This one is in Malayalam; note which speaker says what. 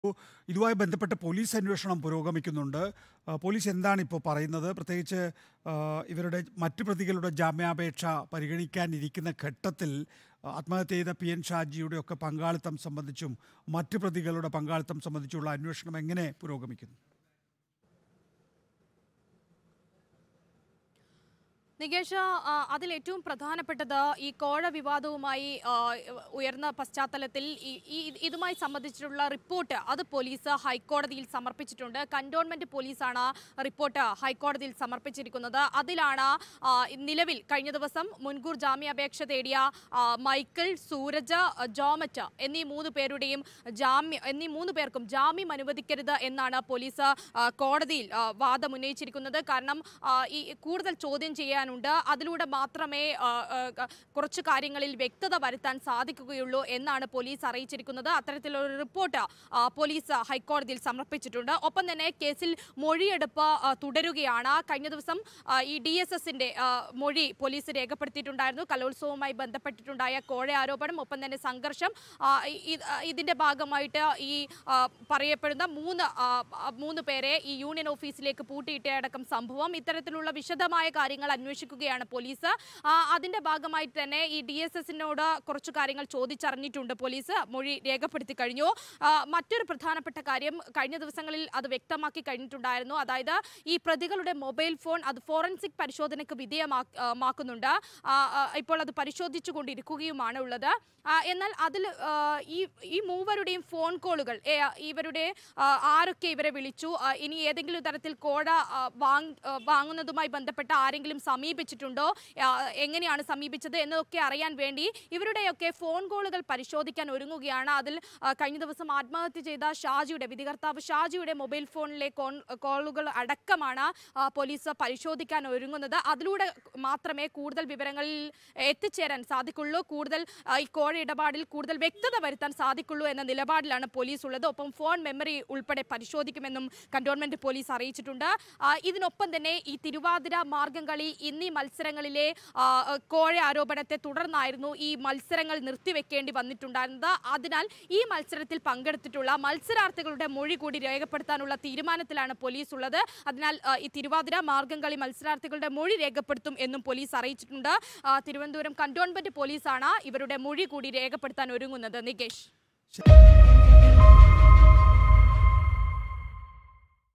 Speaker 1: ഇതുമായി ബന്ധപ്പെട്ട് പോലീസ് അന്വേഷണം പുരോഗമിക്കുന്നുണ്ട് ആ, പോലീസ് എന്താണ് ഇപ്പോൾ പറയുന്നത് പ്രത്യേകിച്ച് ആ, ഇവരുടെ മറ്റു പ്രതികളുടെ ജാമ്യാപേക്ഷ പരിഗണിക്കാനിരിക്കുന്ന ഘട്ടത്തിൽ ആ, ആത്മഹത്യ ചെയ്ത പി എൻ ഷാജിയുടെ ഒക്കെ പങ്കാളിത്തം സംബന്ധിച്ചും മറ്റു പ്രതികളുടെ പങ്കാളിത്തം സംബന്ധിച്ചുള്ള അന്വേഷണം എങ്ങനെ പുരോഗമിക്കുന്നു
Speaker 2: നികേഷ് ആ, അതിൽ ഏറ്റവും പ്രധാനപ്പെട്ടത് ഈ കോഴ വിവാദവുമായി ആ, ഉയർന്ന പശ്ചാത്തലത്തിൽ ഈ- ഈ ഇതുമായി സംബന്ധിച്ചിട്ടുള്ള റിപ്പോർട്ട് അത് പോലീസ് ഹൈക്കോടതിയിൽ സമർപ്പിച്ചിട്ടുണ്ട് കന്റോൺമെന്റ് പോലീസാണ് റിപ്പോർട്ട് ഹൈക്കോടതിയിൽ സമർപ്പിച്ചിരിക്കുന്നത് അതിലാണ് ആ, നിലവിൽ കഴിഞ്ഞ ദിവസം മുൻകൂർ ജാമ്യാപേക്ഷ തേടിയ ആ, മൈക്കിൾ സൂരജ് ജോമറ്റ് എന്നീ മൂന്ന് പേരുടെയും ജാമ്യം എന്നീ മൂന്ന് പേർക്കും ജാമ്യം അനുവദിക്കരുത് എന്നാണ് പോലീസ് ആ, കോടതിയിൽ ആ, വാദം ഉന്നയിച്ചിരിക്കുന്നത് കാരണം ആ, ഈ കൂടുതൽ ചോദ്യം ചെയ്യാനുണ്ട് അതിലൂടെ മാത്രമേ ആ, ആ, ക- കുറച്ച് കാര്യങ്ങളിൽ വ്യക്തത വരുത്താൻ സാധിക്കുകയുള്ളൂ എന്നാണ് പോലീസ് അറിയിച്ചിരിക്കുന്നത് അത്തരത്തിലൊരു റിപ്പോർട്ട് ആ, പോലീസ് ഹൈക്കോടതിയിൽ സമർപ്പിച്ചിട്ടുണ്ട് ഒപ്പം തന്നെ കേസിൽ മൊഴിയെടുപ്പ് ആ, തുടരുകയാണ് കഴിഞ്ഞ ദിവസം ആ, ഈ ഡി എസ് എസിന്റെ മൊഴി പോലീസ് രേഖപ്പെടുത്തിയിട്ടുണ്ടായിരുന്നു കലോത്സവവുമായി ബന്ധപ്പെട്ടിട്ടുണ്ടായ കോഴ ആരോപണം ഒപ്പം തന്നെ സംഘർഷം ആ, ഇ- ഇ- ആ, ഇതിന്റെ ഭാഗമായിട്ട് ഈ ആ, പറയപ്പെടുന്ന മൂന്ന് ആ, ആ, മൂന്ന് പേരെ ഈ യൂണിയൻ ഓഫീസിലേക്ക് പൂട്ടിയിട്ടടക്കം സംഭവം ഇത്തരത്തിലുള്ള വിശദമായ കാര്യങ്ങൾ അന്വേഷിക്കുകയാണ് പോലീസ് ആ, അതിന്റെ ഭാഗമായി തന്നെ ഈ ഡി എസ് എസിനോട് കുറച്ച് കാര്യങ്ങൾ ചോദിച്ചറിഞ്ഞിട്ടുണ്ട് പോലീസ് മൊഴി രേഖപ്പെടുത്തി കഴിഞ്ഞു ആ, മറ്റൊരു പ്രധാനപ്പെട്ട കാര്യം കഴിഞ്ഞ ദിവസങ്ങളിൽ അത് വ്യക്തമാക്കി കഴിഞ്ഞിട്ടുണ്ടായിരുന്നു അതായത് ഈ പ്രതികളുടെ മൊബൈൽ ഫോൺ അത് ഫോറൻസിക് പരിശോധനയ്ക്ക് വിധേയമാക്കുന്നുണ്ട് ആ, ആ, ഇപ്പോൾ അത് പരിശോധിച്ചു കൊണ്ടിരിക്കുകയുമാണ് ഉള്ളത് ആ, എന്നാൽ അതിൽ ആ, ഈ ഈ മൂവരുടെയും ഫോൺ കോളുകൾ ഏ, ഇവരുടെ ആ, ആരൊക്കെ ഇവരെ വിളിച്ചു ആ, ഇനി ഏതെങ്കിലും തരത്തിൽ കോഴ ആ, വാങ് ആ, വാങ്ങുന്നതുമായി ബന്ധപ്പെട്ട ആരെങ്കിലും സമീപിച്ചിട്ടുണ്ടോ ആ, എങ്ങനെയാണ് സമീപിച്ചത് എന്നതൊക്കെ അറിയാൻ വേണ്ടി ഇവരുടെയൊക്കെ ഫോൺ കോളുകൾ പരിശോധിക്കാൻ ഒരുങ്ങുകയാണ് അതിൽ ആ, കഴിഞ്ഞ ദിവസം ആത്മഹത്യ ചെയ്ത ഷാജിയുടെ വിധികർത്താവ് ഷാജിയുടെ മൊബൈൽ ഫോണിലെ കോൺ- കോളുകൾ അടക്കമാണ് ആ, പോലീസ് പരിശോധിക്കാൻ ഒരുങ്ങുന്നത് അതിലൂടെ മാത്രമേ കൂടുതൽ വിവരങ്ങളിൽ എത്തിച്ചേരാൻ സാധിക്കുള്ളൂ കൂടുതൽ ആ, ഈ കോഴ ഇടപാടിൽ കൂടുതൽ വ്യക്തത വരുത്താൻ സാധിക്കുള്ളൂ എന്ന നിലപാടിലാണ് പോലീസ് ഉള്ളത് ഒപ്പം ഫോൺ മെമ്മറി ഉൾപ്പെടെ പരിശോധിക്കുമെന്നും കന്റോൺമെന്റ് പോലീസ് അറിയിച്ചിട്ടുണ്ട് ആ, ഇതിനൊപ്പം തന്നെ ഈ തിരുവാതിര മാർഗംകളി എന്നീ മത്സരങ്ങളിലെ ആ, ആ, കോഴ ആരോപണത്തെ തുടർന്നായിരുന്നു ഈ മത്സരങ്ങൾ നിർത്തിവെക്കേണ്ടി വന്നിട്ടുണ്ടായിരുന്നത് അതിനാൽ ഈ മത്സരത്തിൽ പങ്കെടുത്തിട്ടുള്ള മത്സരാർത്ഥികളുടെ മൊഴി കൂടി രേഖപ്പെടുത്താനുള്ള തീരുമാനത്തിലാണ് പോലീസ് ഉള്ളത് അതിനാൽ ആ, ഈ തിരുവാതിര മാർഗംകളി മത്സരാർത്ഥികളുടെ മൊഴി രേഖപ്പെടുത്തും എന്നും പോലീസ് അറിയിച്ചിട്ടുണ്ട് ആ, തിരുവനന്തപുരം കന്റോൺമെന്റ് പോലീസാണ് ഇവരുടെ മൊഴി കൂടി രേഖപ്പെടുത്താൻ ഒരുങ്ങുന്നത് നികേഷ്
Speaker 1: ശരി.